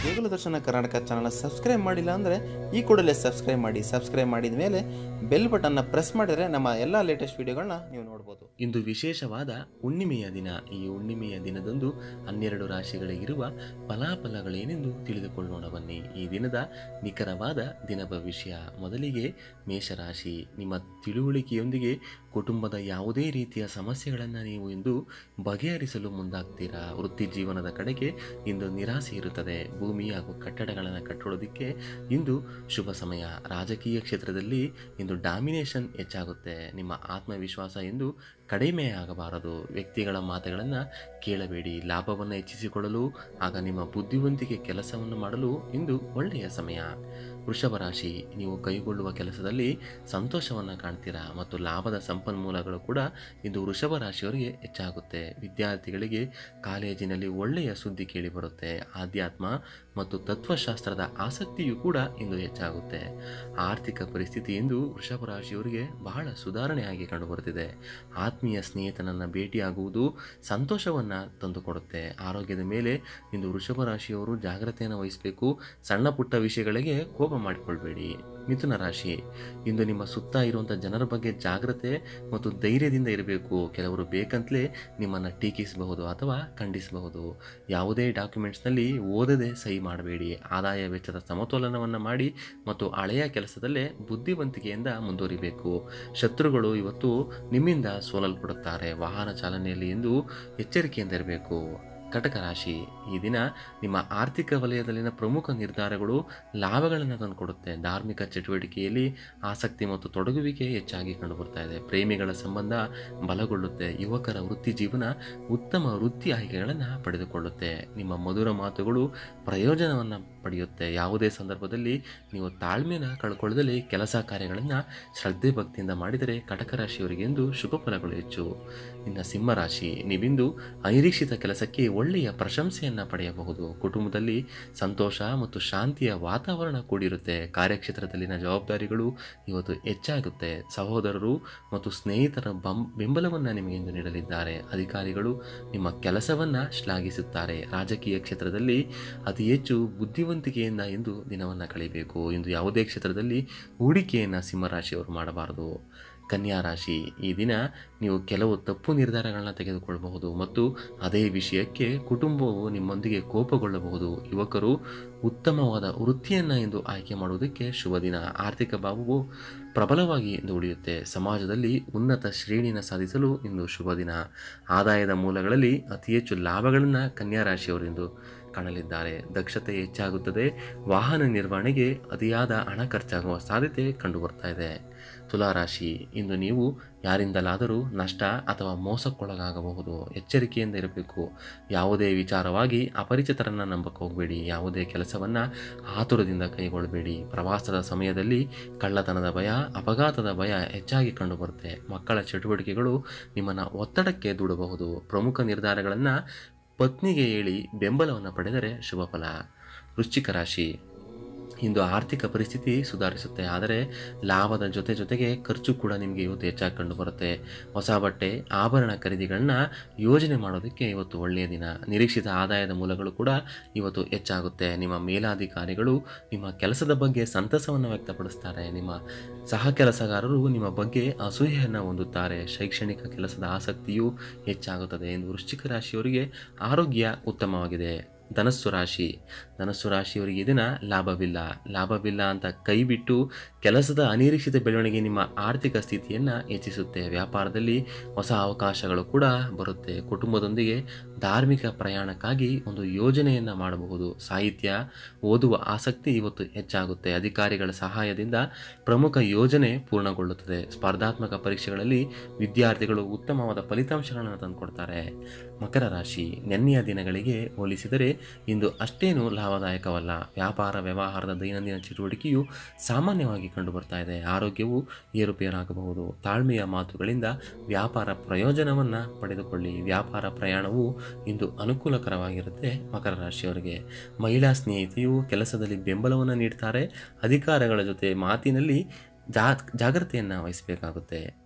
ದೇಗುಲ ದರ್ಶನ ಕರ್ನಾಟಕ ಚಾನಲ್ನ ಸಬ್ಸ್ಕ್ರೈಬ್ ಮಾಡಿಲ್ಲ ಅಂದರೆ ಈ ಕೂಡಲೇ ಸಬ್ಸ್ಕ್ರೈಬ್ ಮಾಡಿ ಸಬ್ಸ್ಕ್ರೈಬ್ ಮಾಡಿದ ಮೇಲೆ ಬೆಲ್ ಬಟನ್ನ ಪ್ರೆಸ್ ಮಾಡಿದರೆ ನಮ್ಮ ಎಲ್ಲ ಲೇಟೆಸ್ಟ್ ವಿಡಿಯೋಗಳನ್ನ ನೀವು ನೋಡ್ಬೋದು ಇಂದು ವಿಶೇಷವಾದ ಹುಣ್ಣಿಮೆಯ ದಿನ ಈ ಹುಣ್ಣಿಮೆಯ ದಿನದಂದು ಹನ್ನೆರಡು ರಾಶಿಗಳಿಗಿರುವ ಫಲಾಫಲಗಳೇನೆಂದು ತಿಳಿದುಕೊಳ್ಳೋಣ ಬನ್ನಿ ಈ ದಿನದ ನಿಖರವಾದ ದಿನ ಭವಿಷ್ಯ ಮೊದಲಿಗೆ ಮೇಷರಾಶಿ ನಿಮ್ಮ ತಿಳುವಳಿಕೆಯೊಂದಿಗೆ ಕುಟುಂಬದ ಯಾವುದೇ ರೀತಿಯ ಸಮಸ್ಯೆಗಳನ್ನು ನೀವು ಇಂದು ಬಗೆಹರಿಸಲು ಮುಂದಾಗ್ತೀರಾ ವೃತ್ತಿ ಜೀವನದ ಕಡೆಗೆ ಇಂದು ನಿರಾಸೆ ಇರುತ್ತದೆ ಭೂಮಿ ಹಾಗೂ ಕಟ್ಟಡಗಳನ್ನು ಕಟ್ಟೋದಕ್ಕೆ ಇಂದು ಶುಭ ಸಮಯ ರಾಜಕೀಯ ಕ್ಷೇತ್ರದಲ್ಲಿ ಇಂದು ಡಾಮಿನೇಷನ್ ಹೆಚ್ಚಾಗುತ್ತೆ ನಿಮ್ಮ ಆತ್ಮವಿಶ್ವಾಸ ಎಂದು ಕಡಿಮೆ ಆಗಬಾರದು ವ್ಯಕ್ತಿಗಳ ಮಾತುಗಳನ್ನು ಕೇಳಬೇಡಿ ಲಾಭವನ್ನು ಹೆಚ್ಚಿಸಿಕೊಳ್ಳಲು ಆಗ ನಿಮ್ಮ ಬುದ್ಧಿವಂತಿಕೆ ಕೆಲಸವನ್ನು ಮಾಡಲು ಇಂದು ಒಳ್ಳೆಯ ಸಮಯ ವೃಷಭ ರಾಶಿ ನೀವು ಕೈಗೊಳ್ಳುವ ಕೆಲಸದಲ್ಲಿ ಸಂತೋಷವನ್ನು ಕಾಣ್ತೀರಾ ಮತ್ತು ಲಾಭದ ಸಂಪನ್ಮೂಲಗಳು ಕೂಡ ಇಂದು ವೃಷಭ ರಾಶಿಯವರಿಗೆ ಹೆಚ್ಚಾಗುತ್ತೆ ವಿದ್ಯಾರ್ಥಿಗಳಿಗೆ ಕಾಲೇಜಿನಲ್ಲಿ ಒಳ್ಳೆಯ ಸುದ್ದಿ ಕೇಳಿಬರುತ್ತೆ ಆಧ್ಯಾತ್ಮ ಮತ್ತು ತತ್ವಶಾಸ್ತ್ರದ ಆಸಕ್ತಿಯೂ ಕೂಡ ಇಂದು ಹೆಚ್ಚಾಗುತ್ತೆ ಆರ್ಥಿಕ ಪರಿಸ್ಥಿತಿ ಇಂದು ವೃಷಭ ರಾಶಿಯವರಿಗೆ ಬಹಳ ಸುಧಾರಣೆಯಾಗಿ ಕಂಡುಬರುತ್ತಿದೆ ಆತ್ಮೀಯ ಸ್ನೇಹಿತನನ್ನು ಭೇಟಿಯಾಗುವುದು ಸಂತೋಷವನ್ನು ತಂದುಕೊಡುತ್ತೆ ಆರೋಗ್ಯದ ಮೇಲೆ ಇಂದು ವೃಷಭ ರಾಶಿಯವರು ಜಾಗ್ರತೆಯನ್ನು ವಹಿಸಬೇಕು ಸಣ್ಣ ಪುಟ್ಟ ವಿಷಯಗಳಿಗೆ ಕೋಪ ಮಾಡಿಕೊಳ್ಬೇಡಿ ಮಿಥುನ ರಾಶಿ ಇಂದು ನಿಮ್ಮ ಸುತ್ತ ಇರುವಂಥ ಜನರ ಬಗ್ಗೆ ಜಾಗ್ರತೆ ಮತ್ತು ಧೈರ್ಯದಿಂದ ಇರಬೇಕು ಕೆಲವರು ಬೇಕಂತಲೇ ನಿಮ್ಮನ್ನು ಟೀಕಿಸಬಹುದು ಅಥವಾ ಖಂಡಿಸಬಹುದು ಯಾವುದೇ ಡಾಕ್ಯುಮೆಂಟ್ಸ್ನಲ್ಲಿ ಓದದೆ ಸಹಿ ಮಾಡಬೇಡಿ ಆದಾಯ ವೆಚ್ಚದ ಸಮತೋಲನವನ್ನು ಮಾಡಿ ಮತ್ತು ಹಳೆಯ ಕೆಲಸದಲ್ಲೇ ಬುದ್ಧಿವಂತಿಕೆಯಿಂದ ಮುಂದುವರಿಬೇಕು ಶತ್ರುಗಳು ಇವತ್ತು ನಿಮ್ಮಿಂದ ಸೋಲಲ್ಪಡುತ್ತಾರೆ ವಾಹನ ಚಾಲನೆಯಲ್ಲಿ ಎಂದು ಎಚ್ಚರಿಕೆಯಿಂದ ಇರಬೇಕು ಕಟಕ ರಾಶಿ ಈ ದಿನ ನಿಮ್ಮ ಆರ್ಥಿಕ ವಲಯದಲ್ಲಿನ ಪ್ರಮುಖ ನಿರ್ಧಾರಗಳು ಲಾಭಗಳನ್ನು ತಂದುಕೊಡುತ್ತೆ ಧಾರ್ಮಿಕ ಚಟುವಟಿಕೆಯಲ್ಲಿ ಆಸಕ್ತಿ ಮತ್ತು ತೊಡಗುವಿಕೆ ಹೆಚ್ಚಾಗಿ ಕಂಡುಬರ್ತಾ ಇದೆ ಪ್ರೇಮಿಗಳ ಸಂಬಂಧ ಬಲಗೊಳ್ಳುತ್ತೆ ಯುವಕರ ವೃತ್ತಿ ಜೀವನ ಉತ್ತಮ ವೃತ್ತಿ ಆಯ್ಕೆಗಳನ್ನು ಪಡೆದುಕೊಳ್ಳುತ್ತೆ ನಿಮ್ಮ ಮಧುರ ಮಾತುಗಳು ಪ್ರಯೋಜನವನ್ನು ಪಡೆಯುತ್ತೆ ಯಾವುದೇ ಸಂದರ್ಭದಲ್ಲಿ ನೀವು ತಾಳ್ಮೆನ ಕಳ್ಕೊಳ್ಳದಲ್ಲಿ ಕೆಲಸ ಕಾರ್ಯಗಳನ್ನು ಶ್ರದ್ಧೆ ಭಕ್ತಿಯಿಂದ ಮಾಡಿದರೆ ಕಟಕ ರಾಶಿಯವರಿಗೆ ಎಂದು ಶುಭ ಫಲಗಳು ಹೆಚ್ಚು ಇನ್ನು ಸಿಂಹರಾಶಿ ನೀವಿಂದು ಅನಿರೀಕ್ಷಿತ ಕೆಲಸಕ್ಕೆ ಒಳ್ಳೆಯ ಪ್ರಶಂಸೆಯನ್ನು ಪಡೆಯಬಹುದು ಕುಟುಂಬದಲ್ಲಿ ಸಂತೋಷ ಮತ್ತು ಶಾಂತಿಯ ವಾತಾವರಣ ಕೂಡಿರುತ್ತೆ ಕಾರ್ಯಕ್ಷೇತ್ರದಲ್ಲಿನ ಜವಾಬ್ದಾರಿಗಳು ಇವತ್ತು ಹೆಚ್ಚಾಗುತ್ತೆ ಸಹೋದರರು ಮತ್ತು ಸ್ನೇಹಿತರ ಬಂ ಬೆಂಬಲವನ್ನು ನಿಮಗೆ ಇಂದು ನೀಡಲಿದ್ದಾರೆ ಅಧಿಕಾರಿಗಳು ನಿಮ್ಮ ಕೆಲಸವನ್ನು ಶ್ಲಾಘಿಸುತ್ತಾರೆ ರಾಜಕೀಯ ಕ್ಷೇತ್ರದಲ್ಲಿ ಅತಿ ಹೆಚ್ಚು ಬುದ್ಧಿವಂತಿಕೆಯಿಂದ ಇಂದು ದಿನವನ್ನು ಕಳೆಯಬೇಕು ಇಂದು ಯಾವುದೇ ಕ್ಷೇತ್ರದಲ್ಲಿ ಹೂಡಿಕೆಯನ್ನು ಸಿಂಹರಾಶಿಯವರು ಮಾಡಬಾರದು ಕನ್ಯಾ ರಾಶಿ ಈ ದಿನ ನೀವು ಕೆಲವು ತಪ್ಪು ನಿರ್ಧಾರಗಳನ್ನ ತೆಗೆದುಕೊಳ್ಳಬಹುದು ಮತ್ತು ಅದೇ ವಿಷಯಕ್ಕೆ ಕುಟುಂಬವು ನಿಮ್ಮೊಂದಿಗೆ ಕೋಪಗೊಳ್ಳಬಹುದು ಯುವಕರು ಉತ್ತಮವಾದ ವೃತ್ತಿಯನ್ನು ಎಂದು ಆಯ್ಕೆ ಮಾಡುವುದಕ್ಕೆ ಶುಭ ದಿನ ಆರ್ಥಿಕ ಭಾವವು ಪ್ರಬಲವಾಗಿ ಇಂದು ಉಳಿಯುತ್ತೆ ಸಮಾಜದಲ್ಲಿ ಉನ್ನತ ಶ್ರೇಣಿನ ಸಾಧಿಸಲು ಇಂದು ಶುಭ ದಿನ ಆದಾಯದ ಮೂಲಗಳಲ್ಲಿ ಅತಿ ಹೆಚ್ಚು ಲಾಭಗಳನ್ನು ಕನ್ಯಾ ರಾಶಿಯವರು ಇಂದು ಕಾಣಲಿದ್ದಾರೆ ದಕ್ಷತೆ ಹೆಚ್ಚಾಗುತ್ತದೆ ವಾಹನ ನಿರ್ವಹಣೆಗೆ ಅತಿಯಾದ ಹಣ ಖರ್ಚಾಗುವ ಸಾಧ್ಯತೆ ಕಂಡುಬರ್ತಾ ಇದೆ ತುಲಾರಾಶಿ ಇಂದು ನೀವು ಯಾರಿಂದಲಾದರೂ ನಷ್ಟ ಅಥವಾ ಮೋಸಕ್ಕೊಳಗಾಗಬಹುದು ಎಚ್ಚರಿಕೆಯಿಂದ ಇರಬೇಕು ಯಾವುದೇ ವಿಚಾರವಾಗಿ ಅಪರಿಚಿತರನ್ನು ನಂಬಕ್ಕೆ ಹೋಗಬೇಡಿ ಯಾವುದೇ ಕೆಲಸವನ್ನು ಆತುರದಿಂದ ಕೈಗೊಳ್ಳಬೇಡಿ ಪ್ರವಾಸದ ಸಮಯದಲ್ಲಿ ಕಳ್ಳತನದ ಭಯ ಅಪಘಾತದ ಭಯ ಹೆಚ್ಚಾಗಿ ಕಂಡುಬರುತ್ತೆ ಮಕ್ಕಳ ಚಟುವಟಿಕೆಗಳು ನಿಮ್ಮನ್ನು ಒತ್ತಡಕ್ಕೆ ದೂಡಬಹುದು ಪ್ರಮುಖ ನಿರ್ಧಾರಗಳನ್ನು ಪತ್ನಿಗೆ ಹೇಳಿ ಬೆಂಬಲವನ್ನು ಪಡೆದರೆ ಶುಭ ಫಲ ವೃಶ್ಚಿಕ ರಾಶಿ ಇಂದು ಆರ್ಥಿಕ ಪರಿಸ್ಥಿತಿ ಸುಧಾರಿಸುತ್ತೆ ಆದರೆ ಲಾಭದ ಜೊತೆ ಜೊತೆಗೆ ಖರ್ಚು ಕೂಡ ನಿಮಗೆ ಇವತ್ತು ಹೆಚ್ಚಾಗಿ ಕಂಡು ಬರುತ್ತೆ ಹೊಸ ಬಟ್ಟೆ ಆಭರಣ ಖರೀದಿಗಳನ್ನ ಯೋಜನೆ ಮಾಡೋದಕ್ಕೆ ಇವತ್ತು ಒಳ್ಳೆಯ ದಿನ ನಿರೀಕ್ಷಿತ ಆದಾಯದ ಮೂಲಗಳು ಕೂಡ ಇವತ್ತು ಹೆಚ್ಚಾಗುತ್ತೆ ನಿಮ್ಮ ಮೇಲಾಧಿಕಾರಿಗಳು ನಿಮ್ಮ ಕೆಲಸದ ಬಗ್ಗೆ ಸಂತಸವನ್ನು ವ್ಯಕ್ತಪಡಿಸ್ತಾರೆ ನಿಮ್ಮ ಸಹ ಕೆಲಸಗಾರರು ನಿಮ್ಮ ಬಗ್ಗೆ ಅಸೂಯೆಯನ್ನು ಹೊಂದುತ್ತಾರೆ ಶೈಕ್ಷಣಿಕ ಕೆಲಸದ ಆಸಕ್ತಿಯು ಹೆಚ್ಚಾಗುತ್ತದೆ ಎಂದು ವೃಶ್ಚಿಕ ರಾಶಿಯವರಿಗೆ ಆರೋಗ್ಯ ಉತ್ತಮವಾಗಿದೆ ಧನಸ್ಸು ರಾಶಿ ಧನಸ್ಸು ರಾಶಿಯವರಿಗೆ ಇದನ್ನ ಲಾಭವಿಲ್ಲ ಲಾಭವಿಲ್ಲ ಅಂತ ಕೈ ಬಿಟ್ಟು ಕೆಲಸದ ಅನಿರೀಕ್ಷಿತ ಬೆಳವಣಿಗೆ ನಿಮ್ಮ ಆರ್ಥಿಕ ಸ್ಥಿತಿಯನ್ನು ಹೆಚ್ಚಿಸುತ್ತೆ ವ್ಯಾಪಾರದಲ್ಲಿ ಹೊಸ ಅವಕಾಶಗಳು ಕೂಡ ಬರುತ್ತೆ ಕುಟುಂಬದೊಂದಿಗೆ ಧಾರ್ಮಿಕ ಪ್ರಯಾಣಕ್ಕಾಗಿ ಒಂದು ಯೋಜನೆಯನ್ನು ಮಾಡಬಹುದು ಸಾಹಿತ್ಯ ಓದುವ ಆಸಕ್ತಿ ಇವತ್ತು ಹೆಚ್ಚಾಗುತ್ತೆ ಅಧಿಕಾರಿಗಳ ಸಹಾಯದಿಂದ ಪ್ರಮುಖ ಯೋಜನೆ ಪೂರ್ಣಗೊಳ್ಳುತ್ತದೆ ಸ್ಪರ್ಧಾತ್ಮಕ ಪರೀಕ್ಷೆಗಳಲ್ಲಿ ವಿದ್ಯಾರ್ಥಿಗಳು ಉತ್ತಮವಾದ ಫಲಿತಾಂಶಗಳನ್ನು ತಂದುಕೊಡ್ತಾರೆ ಮಕರ ರಾಶಿ ನೆನ್ನೆಯ ದಿನಗಳಿಗೆ ಹೋಲಿಸಿದರೆ ಇಂದು ಅಷ್ಟೇನು ಲಾಭದಾಯಕವಲ್ಲ ವ್ಯಾಪಾರ ವ್ಯವಹಾರದ ದೈನಂದಿನ ಚಟುವಟಿಕೆಯು ಸಾಮಾನ್ಯವಾಗಿ ಕಂಡುಬರ್ತಾ ಇದೆ ಆರೋಗ್ಯವು ಏರುಪೇರಾಗಬಹುದು ತಾಳ್ಮೆಯ ಮಾತುಗಳಿಂದ ವ್ಯಾಪಾರ ಪ್ರಯೋಜನವನ್ನು ಪಡೆದುಕೊಳ್ಳಿ ವ್ಯಾಪಾರ ಪ್ರಯಾಣವು ಇಂದು ಅನುಕೂಲಕರವಾಗಿರುತ್ತೆ ಮಕರ ರಾಶಿಯವರಿಗೆ ಮಹಿಳಾ ಸ್ನೇಹಿತೆಯು ಕೆಲಸದಲ್ಲಿ ಬೆಂಬಲವನ್ನು ನೀಡ್ತಾರೆ ಅಧಿಕಾರಿಗಳ ಜೊತೆ ಮಾತಿನಲ್ಲಿ ಜಾ ಜಾಗ್ರತೆಯನ್ನು ವಹಿಸಬೇಕಾಗುತ್ತೆ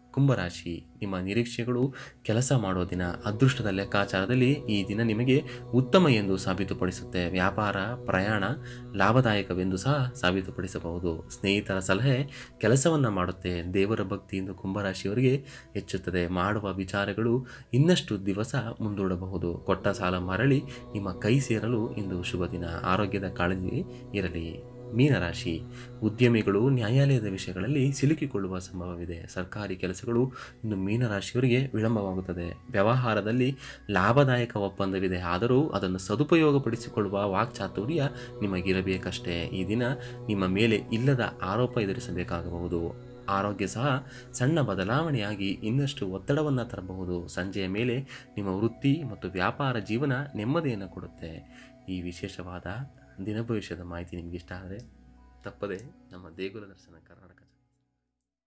ಕುಂಭರಾಶಿ ನಿಮ್ಮ ನಿರೀಕ್ಷೆಗಳು ಕೆಲಸ ಮಾಡೋ ದಿನ ಅದೃಷ್ಟದ ಲೆಕ್ಕಾಚಾರದಲ್ಲಿ ಈ ದಿನ ನಿಮಗೆ ಉತ್ತಮ ಎಂದು ಸಾಬೀತುಪಡಿಸುತ್ತೆ ವ್ಯಾಪಾರ ಪ್ರಯಾಣ ಲಾಭದಾಯಕವೆಂದು ಸಹ ಸಾಬೀತುಪಡಿಸಬಹುದು ಸ್ನೇಹಿತರ ಸಲಹೆ ಕೆಲಸವನ್ನು ಮಾಡುತ್ತೆ ದೇವರ ಭಕ್ತಿಯಿಂದ ಕುಂಭರಾಶಿಯವರಿಗೆ ಹೆಚ್ಚುತ್ತದೆ ಮಾಡುವ ವಿಚಾರಗಳು ಇನ್ನಷ್ಟು ದಿವಸ ಮುಂದೂಡಬಹುದು ಕೊಟ್ಟ ಸಾಲ ಮರಳಿ ನಿಮ್ಮ ಕೈ ಸೇರಲು ಇಂದು ಶುಭ ದಿನ ಆರೋಗ್ಯದ ಕಾಳಜಿ ಇರಲಿ ಮೀನರಾಶಿ ಉದ್ಯಮಿಗಳು ನ್ಯಾಯಾಲಯದ ವಿಷಯಗಳಲ್ಲಿ ಸಿಲುಕಿಕೊಳ್ಳುವ ಸಂಭವವಿದೆ ಸರ್ಕಾರಿ ಕೆಲಸಗಳು ಇನ್ನು ಮೀನರಾಶಿಯವರಿಗೆ ವಿಳಂಬವಾಗುತ್ತದೆ ವ್ಯವಹಾರದಲ್ಲಿ ಲಾಭದಾಯಕ ಒಪ್ಪಂದವಿದೆ ಆದರೂ ಅದನ್ನು ಸದುಪಯೋಗಪಡಿಸಿಕೊಳ್ಳುವ ವಾಕ್ಚಾತುರ್ಯ ನಿಮಗಿರಬೇಕಷ್ಟೇ ಈ ದಿನ ನಿಮ್ಮ ಮೇಲೆ ಇಲ್ಲದ ಆರೋಪ ಎದುರಿಸಬೇಕಾಗಬಹುದು ಆರೋಗ್ಯ ಸಹ ಸಣ್ಣ ಬದಲಾವಣೆಯಾಗಿ ಇನ್ನಷ್ಟು ಒತ್ತಡವನ್ನು ತರಬಹುದು ಸಂಜೆಯ ಮೇಲೆ ನಿಮ್ಮ ವೃತ್ತಿ ಮತ್ತು ವ್ಯಾಪಾರ ಜೀವನ ನೆಮ್ಮದಿಯನ್ನು ಕೊಡುತ್ತೆ ಈ ವಿಶೇಷವಾದ ದಿನ ಭವಿಷ್ಯದ ಮಾಹಿತಿ ನಿಮಗೆ ಇಷ್ಟ ಆದರೆ ತಪ್ಪದೆ ನಮ್ಮ ದೇಗುಲ ದರ್ಶನ ಕರ್ನಾಟಕ